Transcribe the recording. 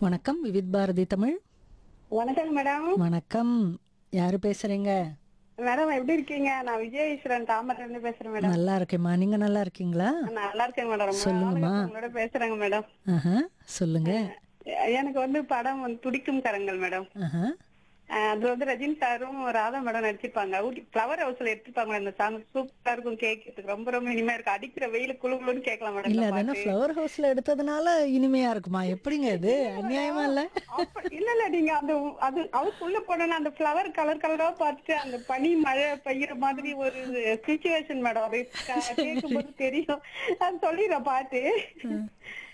வணக்கம் விவித் பாரதி தமிழ் வணக்கம் மேடம் வணக்கம் யாரு பேசுறீங்க மேடம் எப்படி இருக்கீங்க நான் விஜயேஸ்வரன் தாமரை இருந்து பேசுறேன் மேடம் நல்லா இருக்கேம்மா நீங்க நல்லா இருக்கீங்களா நான் நல்லா இருக்கேன் மேடம் ரொம்ப சொல்லுங்கம்மா. நாளைக்கு உங்களோட பேசுறேங்க மேடம் ஆஹா, சொல்லுங்க எனக்கு வந்து படம் வந்து துடிக்கும் கரங்கள் மேடம் ஆஹா, அஹ் அது வந்து ரஜினி சாரும் ராதா மேடம் நடிச்சிருப்பாங்க ஊட்டி ஃப்ளவர் ஹவுஸ்ல எடுத்துப்பாங்க அந்த சாங் சூப்பரா இருக்கும் கேட்கறதுக்கு ரொம்ப ரொம்ப இனிமையா இருக்கும் அடிக்கிற வெயில குளு குளுன்னு கேட்கலாம் மேடம் இல்ல இந்த அது என்ன பாட்டு. ஃப்ளவர் ஹவுஸ்ல எடுத்ததுனால இனிமையா இருக்குமா எப்படிங்க இது அநியாயமா இல்ல அப்ப- இல்ல இல்ல நீங்க அந்த அது அவருக்குள்ள போனா அந்த ஃப்ளவர் கலர் கலரா பார்த்துட்டு அந்த பனி மழை பெய்யற மாதிரி ஒரு சுச்சுவேஷன் மேடம் அது க- கேட்கும்போது தெரியும் அது சொல்லிடுறேன் பாட்டு